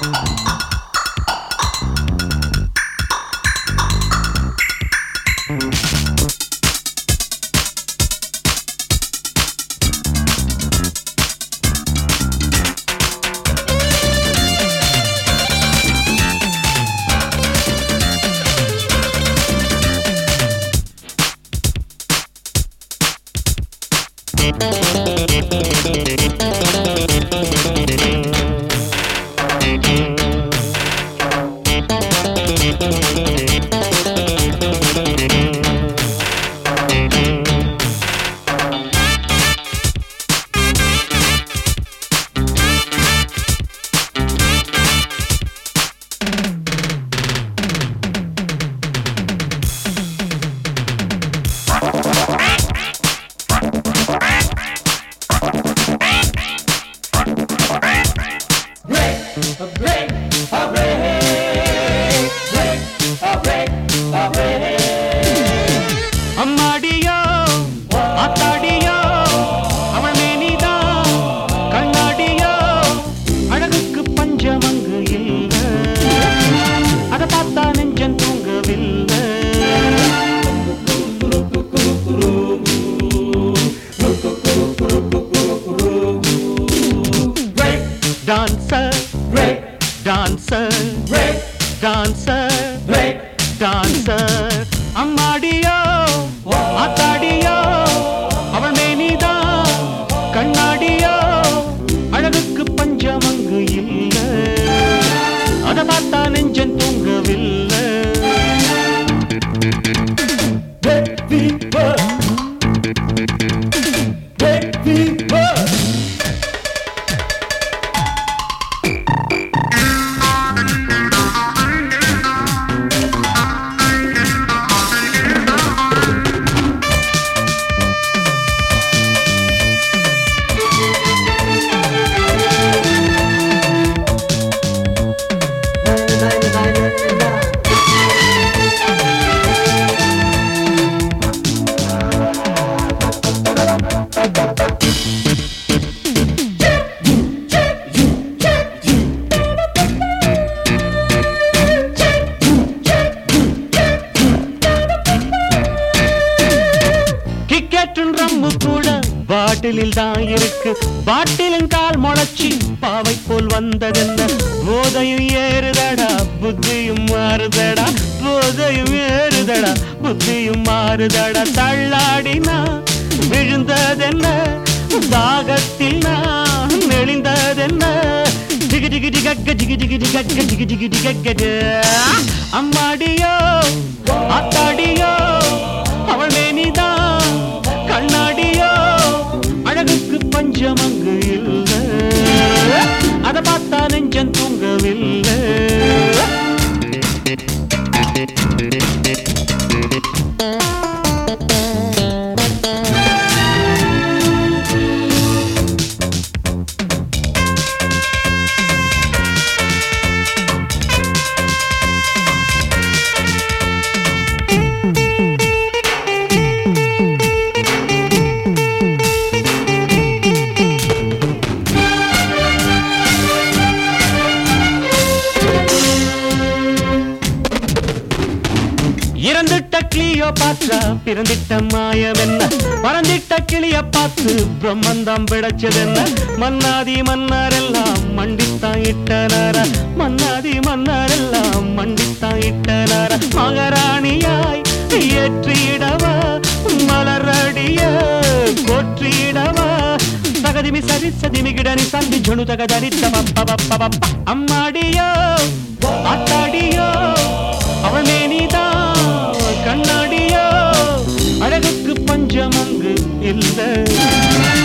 அம்மாடியோ ஆத்தாடியோ அவள் மேனிதான் கண்ணாடியோ அழகுக்கு பஞ்சம் அங்கு இல்ல அத பார்த்தா நெஞ்சம் தூங்கவில்லை டான்சர் டான்சர் டான்சர் டான்சர் அம்மாடியோ ஆத்தாடியோ அவள் மேனிதான் கண்ணாடியோ அழகுக்கு பஞ்சம் அங்கு இல்ல அத பார்த்தா நெஞ்சம் தூங்கவில்லை டிக்கெட்டும் ரம்மு கூட பாட்டிலில் தான் இருக்கு பாட்டிலின் கால் முளைச்சி பாவை போல் வந்ததென்ன போதையும் ஏறுதடா புத்தியும் மாறுதடா போதையும் ஏறுதடா புத்தியும் மாறுதடா தள்ளாடினா விழுந்ததென்ன தாகத்தில் நான் நெளிந்ததென்ன டிகி டிகி டிகக்க டிகி டிகி டிகக்க டிகி டிகி டிகக்க அம்மாடியோ அத்தாடியோ அவள் மேனிதான் கண்ணாடியோ அழகுக்கு பஞ்சம் அங்கு இல்ல அத பார்த்தா நெஞ்சம் தூங்கவில்லை இறந்துட்ட கிளியோ பாற்றா பிறந்திட்ட மாயம் என்ன பறந்திட்ட கிளிய பார்த்து பிரம்மந்தம் பிடைச்சதென்ன மன்னாதி மன்னாரெல்லாம் மண்டித்தான் இட்டனார மன்னாதி மன்னாரெல்லாம் மண்டித்தான் இட்டனார மகாராணியாய் ஏற்றிடவா மலரடிய போற்றிடவா தகதிமி சரி சதிமி கிடனி சந்தி ஜொணு தகதரித்த பப்ப பப்ப பப்ப அம்மாடியோ அத்தாடியோ அவள் மேனிதான் கண்ணாடியோ அழகுக்கு பஞ்சம் அங்கு இல்லை